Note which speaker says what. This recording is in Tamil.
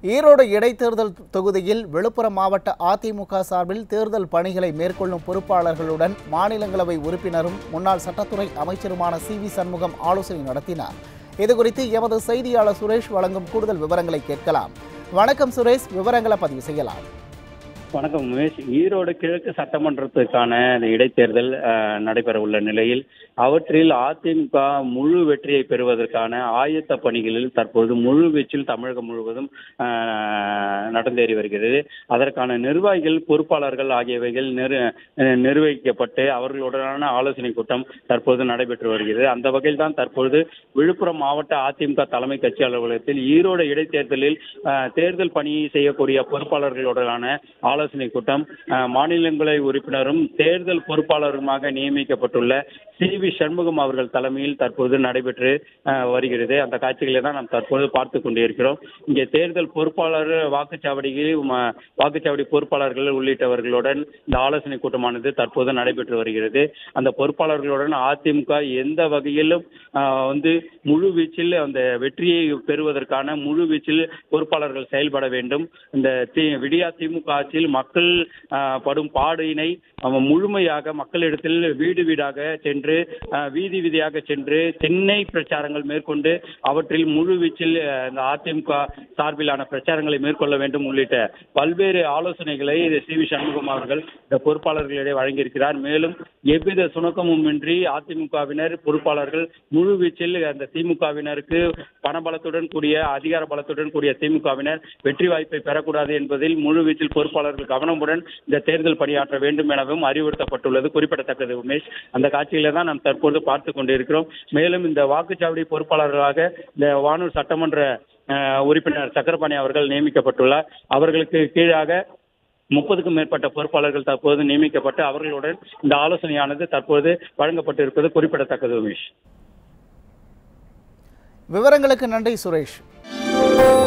Speaker 1: ஈரோடு இடைத்தேர்தல் தொகுதியில் விழுப்புரம் மாவட்ட அதிமுக சார்பில் தேர்தல் பணிகளை மேற்கொள்ளும் பொறுப்பாளர்களுடன் மாநிலங்களவை உறுப்பினரும் முன்னாள் சட்டத்துறை அமைச்சருமான சி வி சண்முகம் ஆலோசனை நடத்தினார் இதுகுறித்து எமது செய்தியாளர் சுரேஷ் வழங்கும் கூடுதல் விவரங்களை கேட்கலாம் வணக்கம் சுரேஷ் விவரங்களை பதிவு செய்யலாம்
Speaker 2: வணக்கம் உமேஷ் ஈரோடு கிழக்கு சட்டமன்றத்துக்கான இந்த இடைத்தேர்தல் அஹ், நடைபெற உள்ள நிலையில் அவற்றில் அதிமுக முழு வெற்றியை பெறுவதற்கான ஆயத்த பணிகளில் தற்போது முழு வீச்சில் தமிழகம் முழுவதும் அஹ், நடந்தேறி வருகிறது அதற்கான நிர்வாகிகள் பொறுப்பாளர்கள் ஆகியவைகள் நிர் அஹ், நிர்வகிக்கப்பட்டு அவர்களுடனான ஆலோசனை கூட்டம் தற்போது நடைபெற்று வருகிறது அந்த வகையில் தான் தற்பொழுது விழுப்புரம் மாவட்ட அதிமுக தலைமை கட்சி அலுவலகத்தில் ஈரோடு இடைத்தேர்தலில் அஹ், தேர்தல் பணியை செய்யக்கூடிய பொறுப்பாளர்களுடனான ஆலோசனை கூட்டம் அஹ், மாநிலங்களவை உறுப்பினரும் தேர்தல் பொறுப்பாளருமாக நியமிக்கப்பட்டுள்ள சி வி சண்முகம் அவர்கள் தலைமையில் தற்போது நடைபெற்று அஹ், வருகிறது அந்த காட்சிகளை தான் நாம் தற்போது பார்த்து கொண்டிருக்கிறோம் இங்கே தேர்தல் பொறுப்பாளர் வாக்குச்சாவடியில் ம- வாக்குச்சாவடி பொறுப்பாளர்கள் உள்ளிட்டவர்களுடன் இந்த ஆலோசனை கூட்டமானது தற்போது நடைபெற்று வருகிறது அந்த பொறுப்பாளர்களுடன் அதிமுக எந்த வகையிலும் அஹ், வந்து முழு வீச்சில் அந்த வெற்றியை பெறுவதற்கான முழு வீச்சில் பொறுப்பாளர்கள் செயல்பட வேண்டும் இந்த தி விடியா திமுக ஆட்சியில் மக்கள் ஆஹ், படும் பாடினை அவன் முழுமையாக மக்களிடத்தில் வீடு வீடாக சென்று ஆஹ், வீதி வீதியாக சென்று சென்னை பிரச்சாரங்கள் மேற்கொண்டு அவற்றில் முழு வீச்சில் ஆஹ், இந்த அதிமுக சார்பிலான பிரச்சாரங்களை மேற்கொள்ள வேண்டும் உள்ளிட்ட பல்வேறு ஆலோசனைகளை சி வி சண்முகம் அவர்கள் இந்த பொறுப்பாளர்களிடையே வழங்கியிருக்கிறார் மேலும் எவ்வித சுணக்கமும் இன்றி அதிமுகவினர் பொறுப்பாளர்கள் முழு வீச்சில் அந்த திமுகவினருக்கு பணபலத்துடன் கூடிய அதிகார பலத்துடன் கூடிய திமுகவினர் வெற்றி வாய்ப்பை பெறக்கூடாது என்பதில் முழு வீச்சில் பொறுப்பாளர்கள் கவனமுடன் இந்த தேர்தல் பணியாற்ற வேண்டும் எனவும் அறிவுறுத்தப்பட்டுள்ளது குறிப்பிடத்தக்கது உமேஷ் அந்த காட்சியில தான் நாம் தற்போது பார்த்து கொண்டிருக்கிறோம் மேலும் இந்த வாக்குச்சாவடி பொறுப்பாளர்களாக இந்த வானூர் சட்டமன்ற அஹ், உறுப்பினர் சக்கரபாணி அவர்கள் நியமிக்கப்பட்டுள்ளார் அவர்களுக்கு கீழாக முப்பதுக்கும் மேற்பட்ட பொறுப்பாளர்கள் தற்போது நியமிக்கப்பட்டு அவர்களுடன் இந்த ஆலோசனையானது தற்போது வழங்கப்பட்டிருப்பது குறிப்பிடத்தக்கது உமேஷ்
Speaker 1: விவரங்களுக்கு நன்றி சுரேஷ்